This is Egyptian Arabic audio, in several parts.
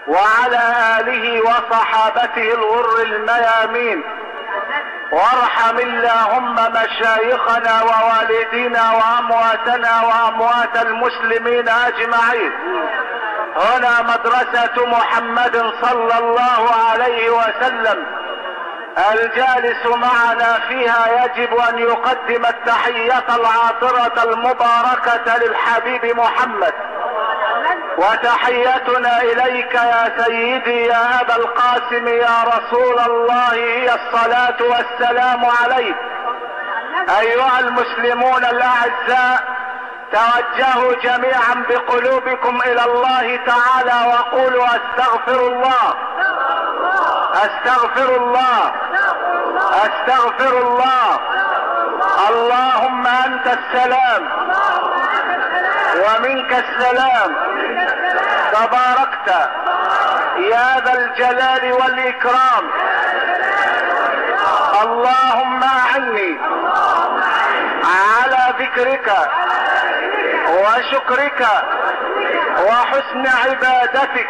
وعلى آله وصحابته الغر الميامين وارحم اللهم مشايخنا ووالدينا وامواتنا واموات المسلمين اجمعين هنا مدرسة محمد صلى الله عليه وسلم الجالس معنا فيها يجب ان يقدم التحية العاطرة المباركة للحبيب محمد وتحيتنا اليك يا سيدي يا ابا القاسم يا رسول الله هي الصلاة والسلام عليك ايها المسلمون الاعزاء توجهوا جميعا بقلوبكم الى الله تعالى وقولوا استغفر الله استغفر الله استغفر الله اللهم انت السلام ومنك السلام تباركت يا ذا الجلال والاكرام اللهم اعني على ذكرك وشكرك وحسن عبادتك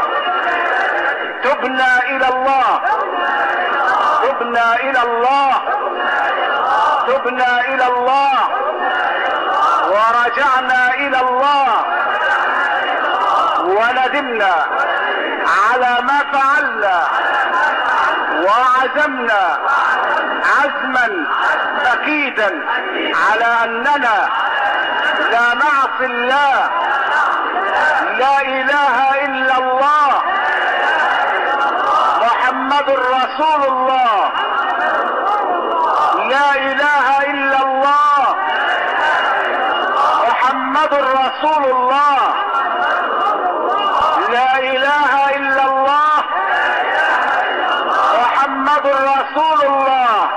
تبنا الى الله تبنا الى الله تبنا الى الله ورجعنا الى الله وندمنا على ما فعلنا وعزمنا عزما اكيدا على اننا لا نعصي الله لا اله الا الله محمد رسول الله لا اله الا الله محمد رسول الله لا اله الا الله محمد رسول الله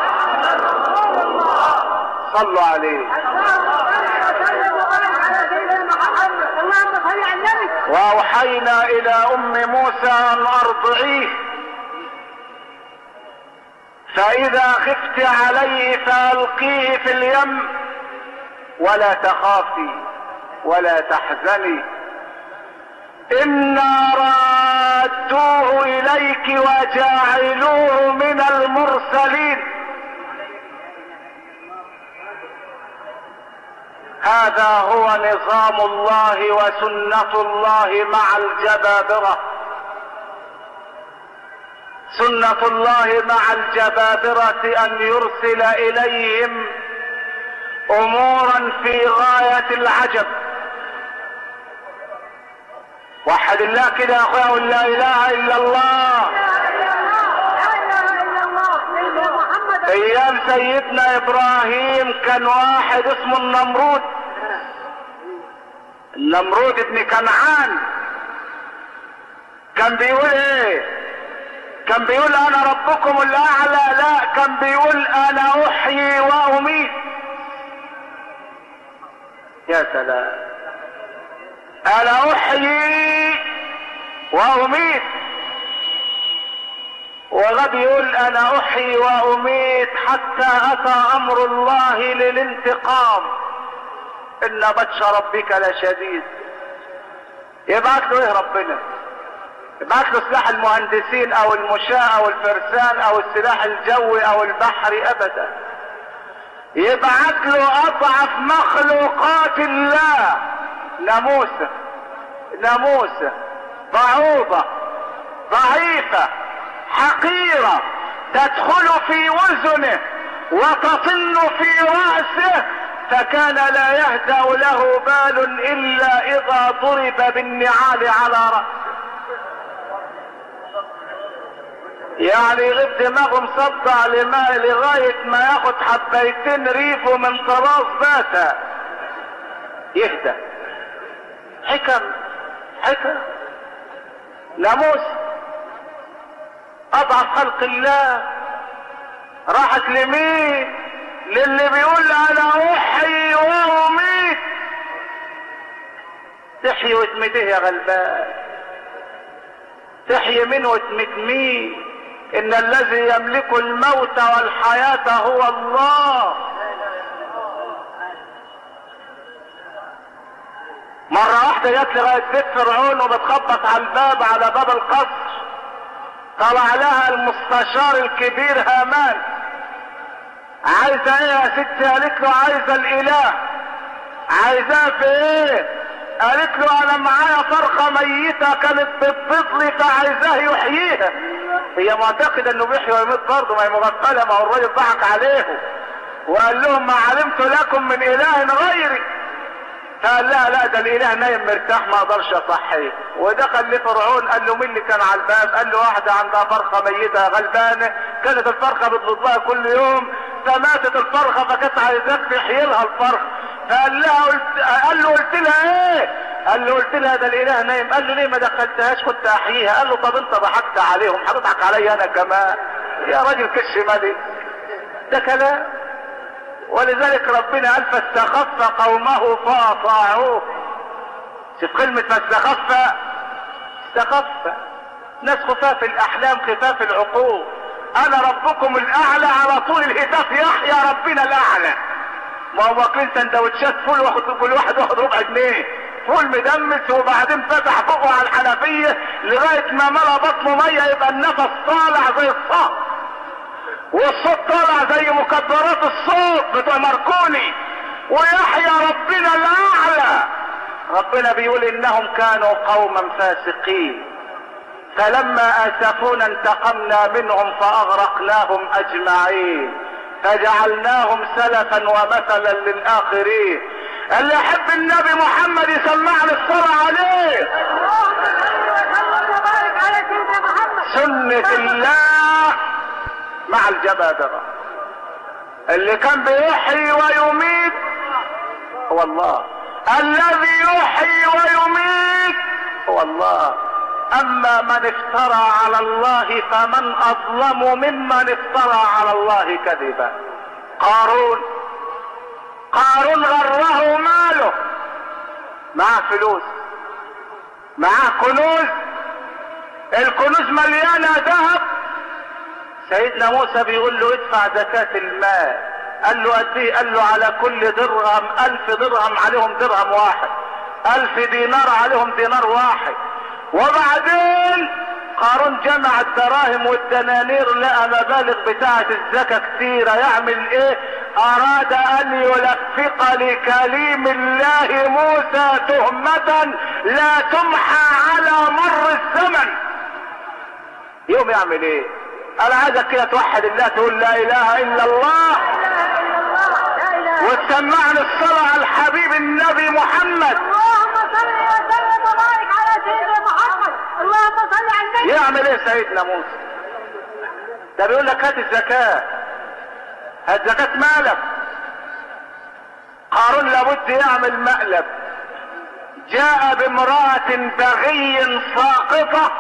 صلوا عليه واوحينا الى ام موسى ان ارضعيه فاذا خفت عليه فالقيه في اليم ولا تخافي ولا تحزني انا رادوه اليك وجاعلوه من المرسلين هذا هو نظام الله وسنة الله مع الجبابرة سنة الله مع الجبابرة ان يرسل اليهم امورا في غاية العجب وحد الله كده يا اخويا قول لا اله الا الله ايام سيدنا ابراهيم كان واحد اسمه النمرود النمرود ابن كنعان كان بيقول ايه كان بيقول انا ربكم الاعلى لا كان بيقول انا احيي واميت يا سلام انا احيي واميت وغد يقول انا احيي واميت حتى اتى امر الله للانتقام ان بطش ربك لشديد يبعت له ايه ربنا يبعت له سلاح المهندسين او المشاة او الفرسان او السلاح الجوي او البحري ابدا يبعت له اضعف مخلوقات الله ناموسه ناموسه بعوضه ضعيفه حقيرة تدخل في وزنه وتطن في رأسه فكان لا يهدأ له بال إلا إذا ضرب بالنعال على رأسه يعني يغيب دماغه مصدع لماء لغاية ما ياخد حبيتين ريفه من طراز باتا يهدى حكم حكم ناموس اضعف خلق الله راحت لمين للي بيقول انا احيي واميت تحيي وتميت ايه يا غلبان تحيي مين وتميت مين ان الذي يملك الموت والحياة هو الله مرة واحدة جت لغاية بيت فرعون وبتخبط على الباب على باب القصر طلع لها المستشار الكبير هامان عايزة ايه يا ستي قالت له عايزة الاله عايزاه في ايه قالت له انا معايا فرخة ميتة كانت بتبيض لي فعايزاه يحييها هي معتقدة انه بيحيي ويموت برضه ما هي مغفلة ما هو الراجل ضحك عليهم وقال لهم ما علمت لكم من اله غيري فقال لها لا ده الاله نايم مرتاح ما اقدرش اصحيه ودخل لفرعون قال له مين اللي كان على الباب قال له واحده عندها فرخه ميته غلبانه كانت الفرخه بتبض لها كل يوم فماتت الفرخه فكانت عايزاك تحيي لها الفرخه فقال لها قلت قال له قلت لها ايه قال له قلت لها ده الاله نايم قال له ليه ما دخلتهاش كنت احييها قال له طب انت ضحكت عليهم هتضحك عليا انا كمان يا راجل كش مالي ده كلام ولذلك ربنا قال فاستخف قومه فاطاعوه شوف كلمة فاستخف استخف ناس خفاف الاحلام خفاف العقول انا ربكم الاعلى على طول الهتاف يحيى ربنا الاعلى ما هو واكلين سندوتشات فول واخد كل واحد واخد ربع جنيه فول مدمس وبعدين فتح بقه على الحنفية لغاية ما ملا بطنه مية يبقى النفس طالع زي الصهر والصوت طالع زي مكبرات الصوت بتوع ماركوني ويحيى ربنا الاعلى ربنا بيقول انهم كانوا قوما فاسقين فلما اسفونا انتقمنا منهم فاغرقناهم اجمعين فجعلناهم سلفا ومثلا للاخرين اللي يحب النبي محمد يسمعني الصلاة عليه سنة الله مع الجبابرة اللي كان بيحيي ويميت هو الله الذي يحيي ويميت هو الله اما من افترى على الله فمن اظلم ممن افترى على الله كذبا قارون قارون غره ماله معاه فلوس معاه كنوز الكنوز مليانه ذهب سيدنا موسى بيقول له ادفع زكاة المال قال له قد ايه قال له على كل درهم الف درهم عليهم درهم واحد الف دينار عليهم دينار واحد وبعدين قارون جمع الدراهم والدنانير لقى مبالغ بتاعة الزكاة كتيرة يعمل ايه اراد ان يلفق لكليم الله موسى تهمة لا تمحى على مر الزمن يوم يعمل ايه انا عايزك كده توحد الله تقول لا اله الا الله وتسمعني الصلاة على الحبيب النبي محمد اللهم صل وسلم وبارك على سيدنا محمد اللهم صل على النبي يعمل ايه سيدنا موسى ده بيقول لك هات الزكاة هات زكاة مالك قارون لابد يعمل مقلب جاء بامرأة بغي ساقطة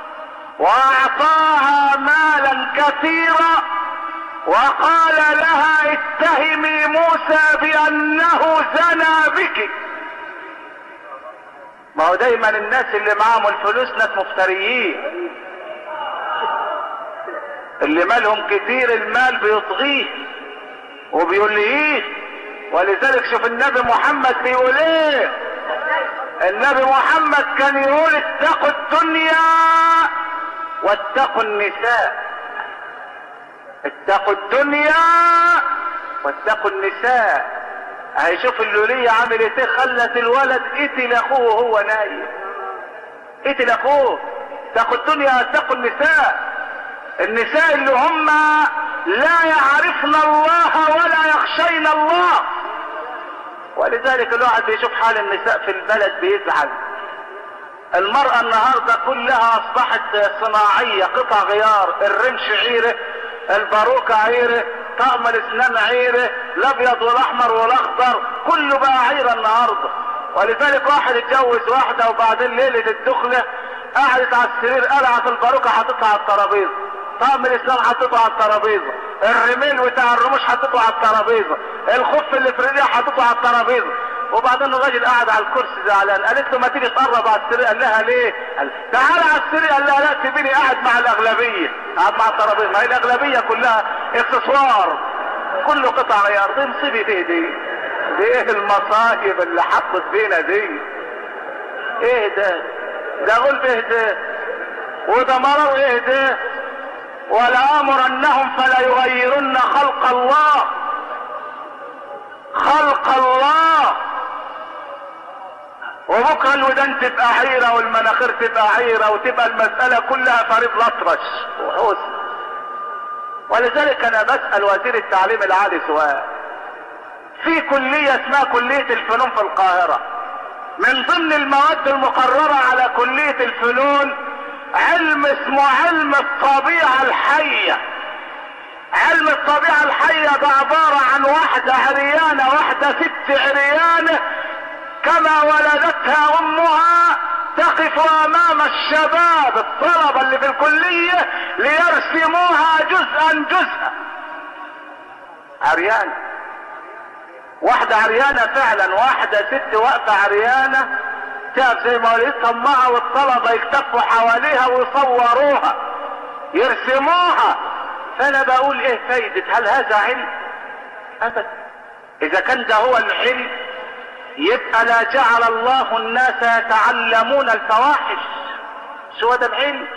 واعطاها مالا كثيرا وقال لها اتهمي موسى بانه زنى بك ما هو دايما الناس اللي معاهم الفلوس ناس مفتريين اللي مالهم كتير المال بيطغيه وبيلهيه ولذلك شوف النبي محمد بيقول ايه النبي محمد كان يقول اتقوا الدنيا واتقوا النساء اتقوا الدنيا واتقوا النساء هيشوف اللولية عملت ايه خلت الولد قتل اخوه وهو نايم قتل اخوه اتقوا الدنيا واتقوا النساء النساء اللي هم لا يعرفن الله ولا يخشين الله ولذلك الواحد بيشوف حال النساء في البلد بيزعل المرأة النهاردة كلها اصبحت صناعية قطع غيار الرمش عيره الباروكة عيره طقم الاسنان عيره الابيض والاحمر والاخضر كله بقى عيره النهاردة ولذلك واحد اتجوز واحدة وبعدين ليلة الدخلة قعدت على السرير قلعت الباروكة حطتها على الترابيزة طقم الاسنان حطيته على الترابيزه الرميل بتاع الرموش حطيته على الترابيزه الخف اللي في رجليه حطيته على الترابيزه وبعدين الراجل قاعد على الكرسي زعلان قالت له ما تيجي تقرب على السرير قال لها ليه قال تعال على السرير قال لها لا سيبيني قاعد مع الاغلبيه قاعد مع الترابيزه ما هي الاغلبيه كلها اكسسوار كله قطع غيار دي مصيبه ايه دي دي ايه المصايب اللي حطت بينا دي ايه ده ده غلب ايه ده وده مرض ايه ده ولآمرنهم فلا يغيرن خلق الله خلق الله وبكره الودان تبقى عيرة والمناخير تبقى عيرة وتبقى المسألة كلها فريض الأطرش وحسن ولذلك انا بسأل وزير التعليم العالي سؤال في كلية اسمها كلية الفنون في القاهرة من ضمن المواد المقررة على كلية الفنون علم اسمه علم الطبيعة الحية علم الطبيعة الحية ده عبارة عن واحدة عريانة واحدة ست عريانة كما ولدتها امها تقف امام الشباب الطلبة اللي في الكلية ليرسموها جزءا جزءا عريانة واحدة عريانة فعلا واحدة ست واقفة عريانة تقف زي ما ولدتها امها والطلبة يكتفوا حواليها ويصوروها يرسموها فانا بقول ايه فايدة هل هذا علم ابدا اذا كان ده هو العلم يبقى لا جعل الله الناس يتعلمون الفواحش شو هذا العلم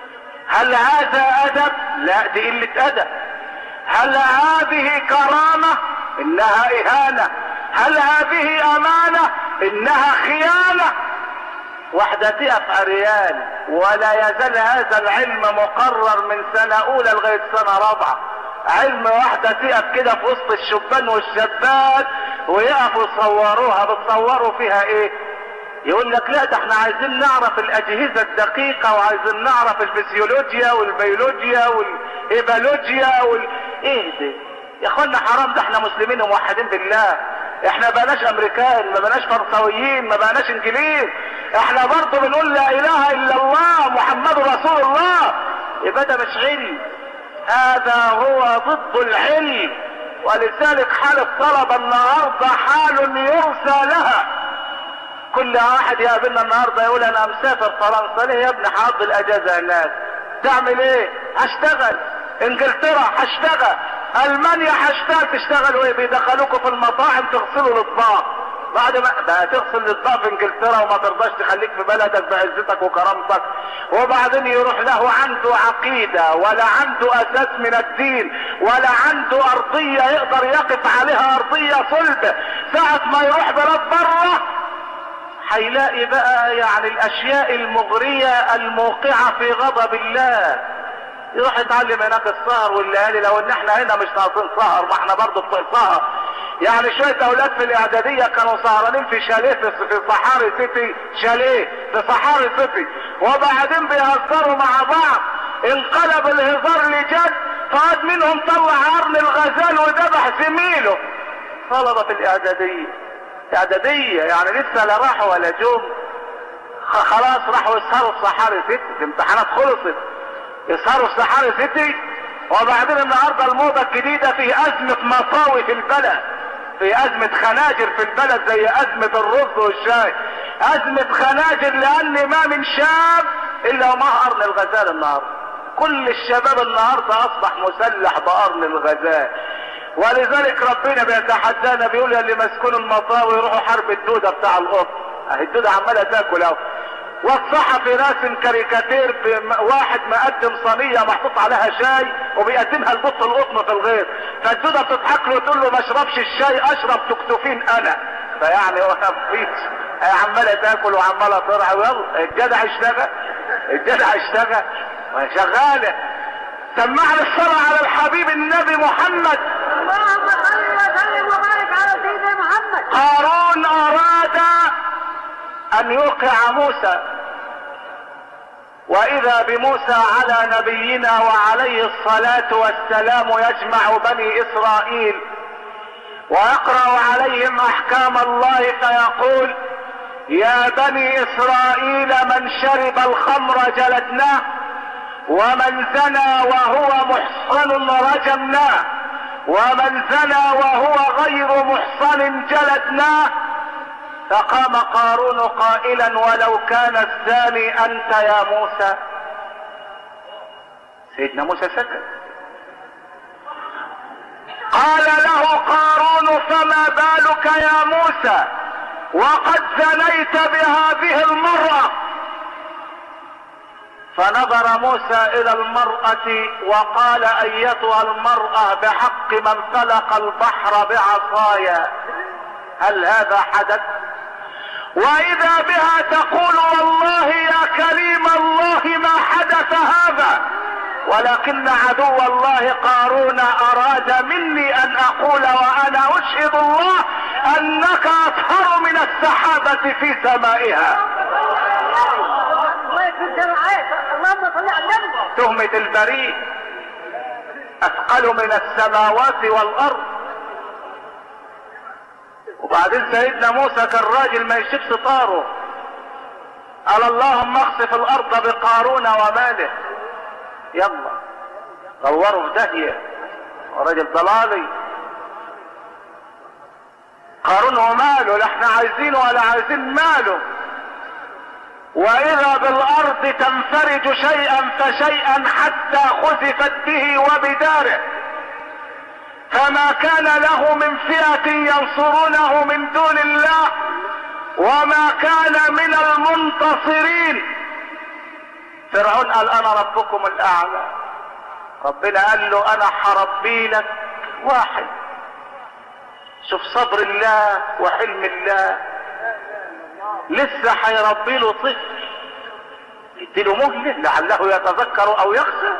هل هذا ادب لا دي قلة ادب هل هذه كرامة انها اهانة هل هذه امانة انها خيانة واحدة تقف عريان ولا يزال هذا العلم مقرر من سنة اولى لغاية سنة رابعة علم واحدة تقف كده في وسط الشبان والشابات ويقفوا يصوروها بتصوروا فيها ايه يقول لك لا ده احنا عايزين نعرف الاجهزة الدقيقة وعايزين نعرف الفسيولوجيا والبيولوجيا والايبولوجيا وال... ايه ده يا اخوانا حرام ده احنا مسلمين وموحدين بالله احنا بقناش امريكان ما بقناش فرنساويين ما بقناش انجليز احنا برضه بنقول لا اله الا الله محمد رسول الله يبقى ده مش علم هذا هو ضد العلم ولذلك حال الطلبة النهاردة حال يرثى لها كل واحد يقابلنا النهاردة يقول انا مسافر فرنسا ليه يا ابني هقضي الاجازة هناك تعمل ايه هشتغل انجلترا هشتغل المانيا هشتغل تشتغلوا ايه بيدخلوكوا في المطاعم تغسلوا الاطباق بعد ما بقى تغسل الاطباق في انجلترا وما ترضاش تخليك في بلدك بعزتك وكرامتك وبعدين يروح له عنده عقيدة ولا عنده اساس من الدين ولا عنده ارضية يقدر يقف عليها ارضية صلبة ساعة ما يروح بلاد بره هيلاقي بقى يعني الاشياء المغرية الموقعة في غضب الله يروح يتعلم هناك السهر والليالي لو ان احنا هنا مش ناقصين سهر ما احنا برضه بتوع سهر يعني شوية اولاد في الاعدادية كانوا سهرانين في شاليه في في صحاري سيتي شاليه في صحاري سيتي وبعدين بيهزروا مع بعض انقلب الهزار لجد فقد منهم طلع عرن الغزال وذبح زميله طلبة في الاعدادية اعدادية يعني لسه لا راحوا ولا جم خلاص راحوا يسهروا في صحاري سيتي الامتحانات خلصت يسهروا في صحاري سيتي وبعدين النهاردة الموضة الجديدة في ازمة مطاوي في البلد في ازمة خناجر في البلد زي ازمة الرز والشاي ازمة خناجر لان ما من شاب الا ومعه قرن الغزال النهاردة كل الشباب النهاردة اصبح مسلح بقرن الغزال ولذلك ربنا بيتحدانا بيقول اللي مسكون المطاوي يروحوا حرب الدودة بتاع القط اهي الدودة عمالة تاكل اهو والصحفي راسم كاريكاتير بواحد مقدم صينيه محطوط عليها شاي وبيقدمها لبط القطن في الغيط فالدوده بتضحك له وتقول له ما اشربش الشاي اشرب تكتفين انا فيعني هو مفيش هي عماله تاكل وعماله ترعى ويلا الجدع اشتغل الجدع اشتغل شغاله سمعنا الصلاة على الحبيب النبي محمد اللهم صل وسلم وبارك على سيدنا محمد قارون اراد ان يوقع موسى واذا بموسى على نبينا وعليه الصلاة والسلام يجمع بني اسرائيل ويقرأ عليهم احكام الله فيقول يا بني اسرائيل من شرب الخمر جلدناه ومن زنى وهو محصن رجمناه ومن زنى وهو غير محصن جلدناه فقام قارون قائلا ولو كان الزاني انت يا موسى سيدنا موسى سكت قال له قارون فما بالك يا موسى وقد زنيت بهذه المرأة فنظر موسى الى المرأة وقال ايتها المرأة بحق من فلق البحر بعصايا هل هذا حدث واذا بها تقول والله يا كريم الله ما حدث هذا ولكن عدو الله قارون اراد مني ان اقول وانا اشهد الله انك اطهر من السحابة في سمائها الله يكفي الجماعات اللهم صل على النبي تهمة البريء اثقل من السماوات والارض وبعدين سيدنا موسى كان راجل ما يشيبش طاره قال اللهم اخسف الارض بقارون وماله يلا دوروا في داهية راجل ضلالي قارون وماله لا احنا عايزينه ولا عايزين ماله واذا بالارض تنفرج شيئا فشيئا حتى خسفت به وبداره فما كان له من فئة ينصرونه من دون الله وما كان من المنتصرين فرعون قال انا ربكم الاعلى ربنا قال له انا حربي لك واحد شوف صبر الله وحلم الله لسه هيربي له طفل يديله مهله لعله يتذكر او يخشى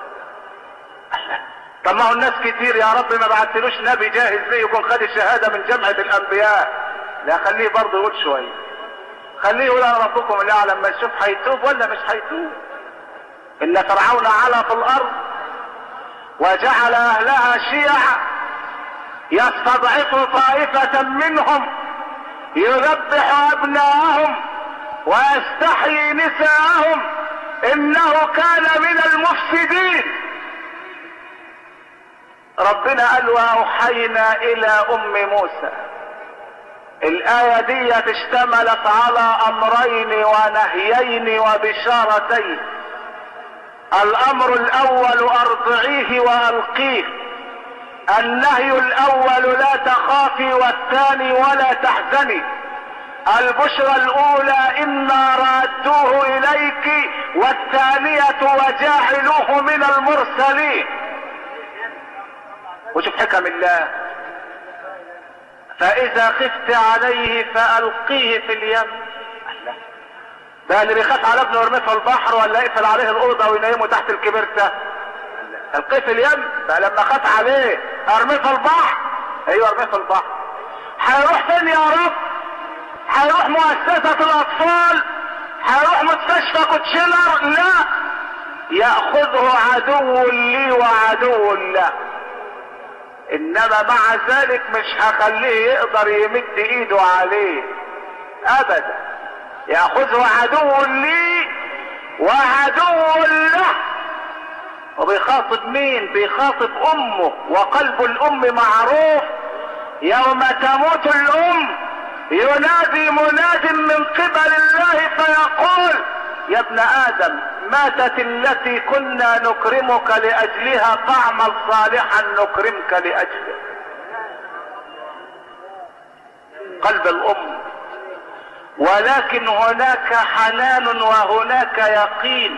طب ما هو الناس كتير يا رب ما بعتلوش نبي جاهز ليه يكون خد الشهاده من جامعه الانبياء لا خليه برضه يقول شويه خليه يقول انا ربكم الاعلى لما يشوف هيتوب ولا مش هيتوب ان فرعون علا في الارض وجعل اهلها شيعا يستضعف طائفة منهم يذبح ابناءهم ويستحيي نساءهم انه كان من المفسدين ربنا قال واوحينا الى ام موسى الايه دي اشتملت على امرين ونهيين وبشارتين الامر الاول ارضعيه والقيه النهي الاول لا تخافي والثاني ولا تحزني البشرى الاولى انا رادوه اليك والثانية وجاعلوه من المرسلين وشوف حكم الله فاذا خفت عليه فالقيه في اليم ده اللي بيخاف على ابنه يرميه في البحر ولا يقفل عليه الاوضه وينيمه تحت الكبرته القيه في اليم فلما خاف عليه ارميه في البحر ايوه ارميه في البحر هيروح فين يا رب هيروح مؤسسة الاطفال هيروح مستشفى كوتشيلر لا يأخذه عدو لي وعدو له انما مع ذلك مش هخليه يقدر يمد ايده عليه ابدا يأخذه عدو لي وعدو له وبيخاطب مين بيخاطب امه وقلب الام معروف يوم تموت الام ينادي مناد من قبل الله فيقول يا ابن ادم ماتت التي كنا نكرمك لاجلها تعمل صالحا نكرمك لاجله قلب الام ولكن هناك حنان وهناك يقين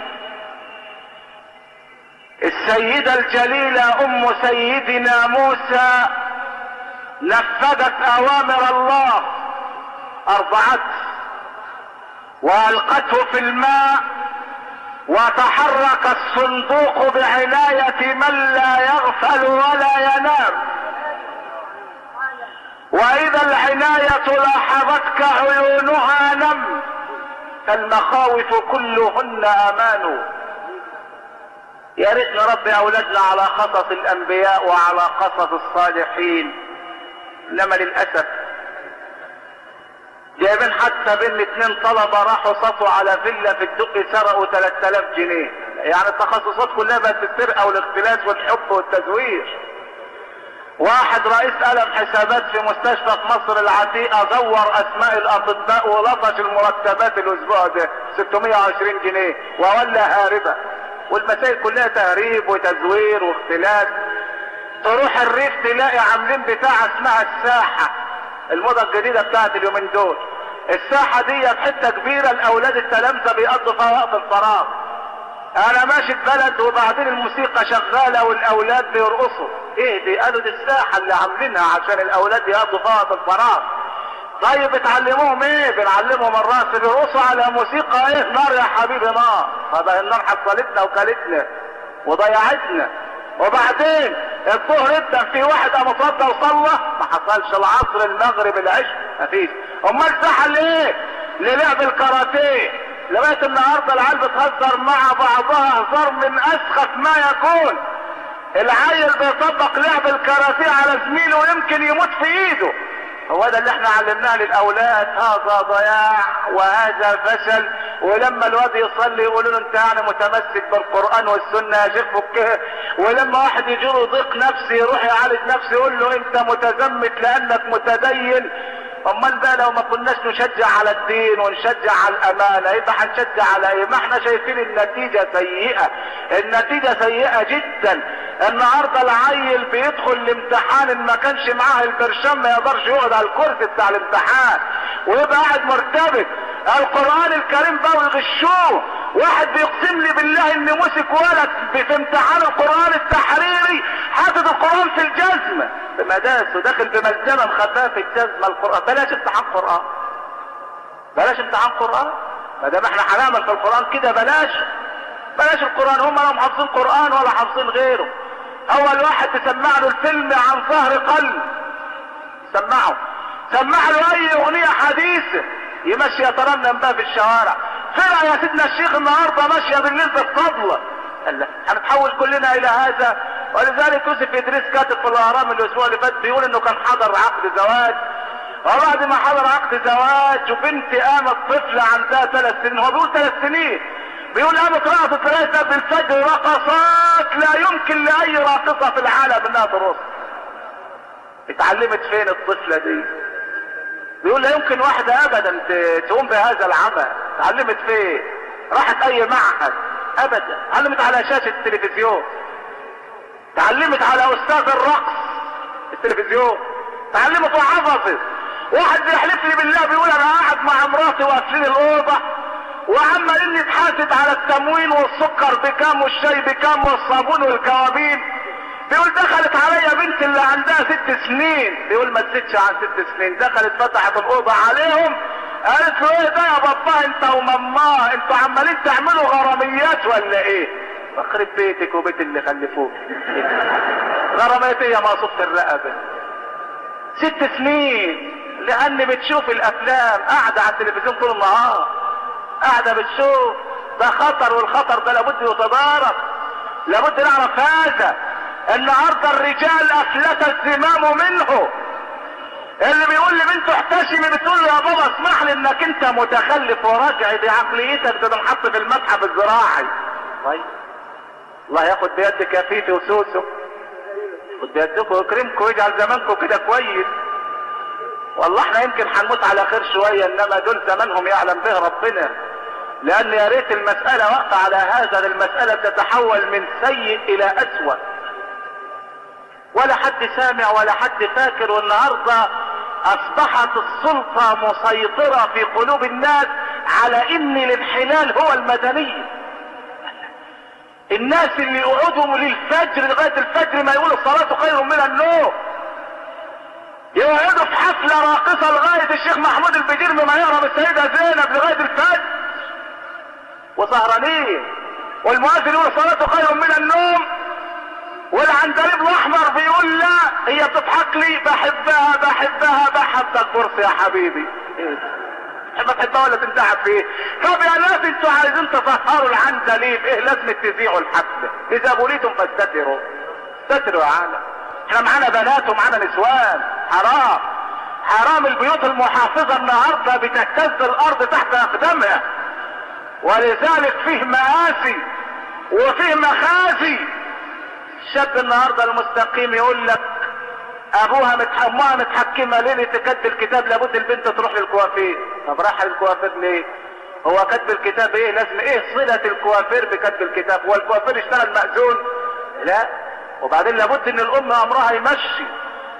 السيدة الجليلة ام سيدنا موسى نفذت اوامر الله ارضعته والقته في الماء وتحرك الصندوق بعناية من لا يغفل ولا ينام واذا العناية لاحظتك عيونها نم فالمخاوف كلهن امان يا ريت نربي اولادنا على قصص الانبياء وعلى قصص الصالحين انما للاسف جايبين حتى بين اتنين طلبة راحوا سطوا على فيلا في الدق سرقوا 3000 جنيه يعني التخصصات كلها بقت السرقة والاختلاس والحب والتزوير واحد رئيس قلم حسابات في مستشفى في مصر العتيقة زور اسماء الاطباء ولطش المرتبات الاسبوع ده 620 جنيه وولى هاربة والمسائل كلها تهريب وتزوير واختلاس تروح الريف تلاقي عاملين بتاع اسمها الساحة الموضة الجديدة بتاعت اليومين دول الساحة دي حتة كبيرة الاولاد التلامذة بيقضوا فيها وقت الفراغ انا ماشي في بلد وبعدين الموسيقى شغالة والاولاد بيرقصوا ايه دي قالوا دي الساحة اللي عاملينها عشان الاولاد يقضوا فيها وقت الفراغ طيب بتعلموهم ايه بنعلمهم الرقص بيرقصوا على موسيقى ايه نار يا حبيبي نار فده النار حصلتنا وكلتنا وضيعتنا وبعدين الظهر ابدا في واحد قام اتوضى وصلى ما حصلش العصر المغرب العشاء مفيش امال ساحه ليه للعب الكاراتيه لغايه النهارده العيال بتهزر مع بعضها هزار من اسخف ما يكون العيل بيطبق لعب الكاراتيه على زميله ويمكن يموت في ايده هو ده اللي احنا علمناه للاولاد هذا ضياع وهذا فشل ولما الواد يصلي يقولوا له انت يعني متمسك بالقران والسنه يا شيخ فكها ولما واحد يجي له ضيق نفسي يروح يعالج نفسه يقول له انت متزمت لانك متدين امال بقى لو ما كناش نشجع على الدين ونشجع على الامانه يبقى هنشجع على ايه ما احنا شايفين النتيجه سيئه النتيجه سيئه جدا النهارده العيل بيدخل الامتحان ان ما كانش معاه البرشام ما يقدرش يقعد على الكرسي بتاع الامتحان ويبقى قاعد مرتبك القران الكريم بقى يغشوه واحد بيقسم لي بالله ان مسك ولد في امتحان القران التحريري حاطط القران في الجزمه في مدارسه داخل بملزمه مخباه في الجزمه القران بلاش امتحان قران بلاش امتحان قران ما دام احنا هنعمل في القران كده بلاش بلاش القران هم لا حافظين قران ولا حافظين غيره هو الواحد تسمع له الفيلم عن ظهر قلب سمعه سمع له اي اغنيه حديثه يمشي يترنم بقى في الشوارع فرع يا سيدنا الشيخ النهارده ماشيه بالليل بالطبله قال لا هنتحول كلنا الى هذا ولذلك يوسف ادريس كاتب في الاهرام الاسبوع اللي فات بيقول انه كان حضر عقد زواج وبعد ما حضر عقد زواج وبنت قامت طفله عندها ثلاث سنين هو بيقول ثلاث سنين بيقول قامت رقصت ثلاثة بالفجر رقصات لا يمكن لاي راقصة في العالم انها ترقص اتعلمت فين الطفلة دي بيقول لا يمكن واحدة ابدا تقوم بهذا العمل اتعلمت فين راحت اي معهد ابدا اتعلمت على شاشة التلفزيون اتعلمت على استاذ الرقص التلفزيون اتعلمت وحفظت واحد بيحلف لي بالله بيقول انا قاعد مع مراتي وقافلين الاوضه وعمالين نتحاسب على التموين والسكر بكام والشاي بكام والصابون والكوابين بيقول دخلت عليا بنت اللي عندها ست سنين بيقول ما تزيدش عن ست سنين دخلت فتحت الاوضه عليهم قالت له ايه ده يا بابا انت وماما انتوا عمالين تعملوا غراميات ولا ايه اخرب بيتك وبيت اللي خلفوك غراميات ايه يا مقصود في الرقبه ست سنين لان بتشوف الافلام قاعده على التلفزيون طول النهار قاعده بتشوف ده خطر والخطر ده لابد يتدارك لابد نعرف هذا النهارده الرجال افلت الزمام منه اللي بيقول لبنته احتشمي بتقول له يا بابا اسمح لي انك انت متخلف وراجع دي عقليتك ده بنحط في المتحف الزراعي طيب الله ياخد بيدك يا فيفي وسوسو خد بيدكم ويكرمكم ويجعل زمانكم كده كويس والله احنا يمكن هنموت على خير شويه انما دول زمانهم يعلم به ربنا لان يا ريت المساله واقفه على هذا المساله تتحول من سيء الى اسوأ ولا حد سامع ولا حد فاكر والنهارده اصبحت السلطه مسيطره في قلوب الناس على ان الانحلال هو المدني الناس اللي يقعدوا للفجر لغايه الفجر ما يقولوا الصلاه خير من النوم يقعدوا في حفله راقصه لغايه الشيخ محمود البدير ما يهرب السيده زينب لغايه الفجر وسهرانين والمؤذن يقول الصلاه خير من النوم والعندليب الاحمر بيقول لا هي بتضحك لي بحبها بحبها بحبك فرصه يا حبيبي تحب تحبها ولا تنتعب فيه طب يا ناس انتوا عايزين تسهروا العندليب ايه لازم تذيعوا الحفله اذا بوليتم فاستتروا استتروا يا عالم احنا معانا بنات ومعانا نسوان حرام حرام البيوت المحافظة النهاردة بتهتز الارض تحت اقدامها ولذلك فيه مآسي وفيه مخازي الشاب النهاردة المستقيم يقول لك ابوها متح... امها متحكمة ليه تكتب الكتاب لابد البنت تروح للكوافير طب راح للكوافير ليه هو كتب الكتاب ايه لازم ايه صلة الكوافير بكتب الكتاب هو الكوافير اشتغل مأذون لا وبعدين لابد ان الام امرها يمشي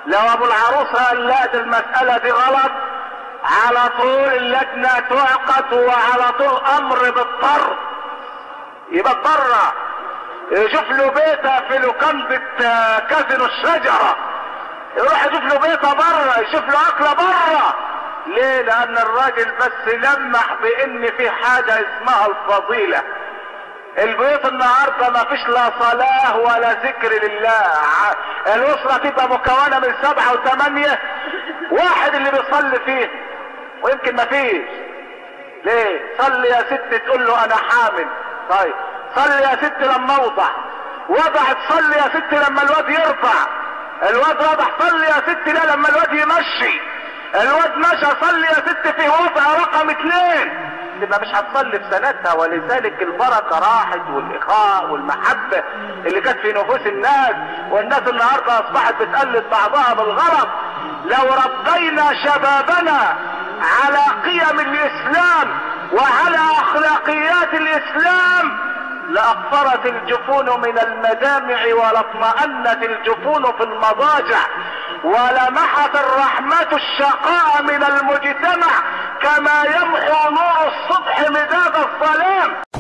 لو ابو العروس قال لا دي المسألة دي غلط على طول اللجنة تعقد وعلى طول امر بالطر يبقى اضطر يشوف له بيته في لوكاندا كازينو الشجرة يروح يشوف له بيته بره يشوف له اكله بره ليه لان الراجل بس لمح بان في حاجة اسمها الفضيلة البيوت النهاردة ما فيش لا صلاة ولا ذكر لله الاسرة تبقى مكونة من سبعة وثمانية واحد اللي بيصلي فيه ويمكن ما فيش ليه صلي يا ست تقول له انا حامل طيب صلي يا ست لما اوضع وضعت صلي يا ست لما الواد يرفع الواد وضع صلي يا ست لا لما الواد يمشي الواد مشى صلي يا ست في وضع رقم اثنين تبقى مش هتصلي في سنتها ولذلك البركة راحت والاخاء والمحبة اللي كانت في نفوس الناس والناس النهاردة اصبحت بتقلد بعضها بالغلط لو ربينا شبابنا على قيم الاسلام وعلى اخلاقيات الاسلام لاقفرت الجفون من المدامع ولاطمأنت الجفون في المضاجع ولمحت الرحمة الشقاء من المجتمع كما يمحو نور الصبح مداد الظلام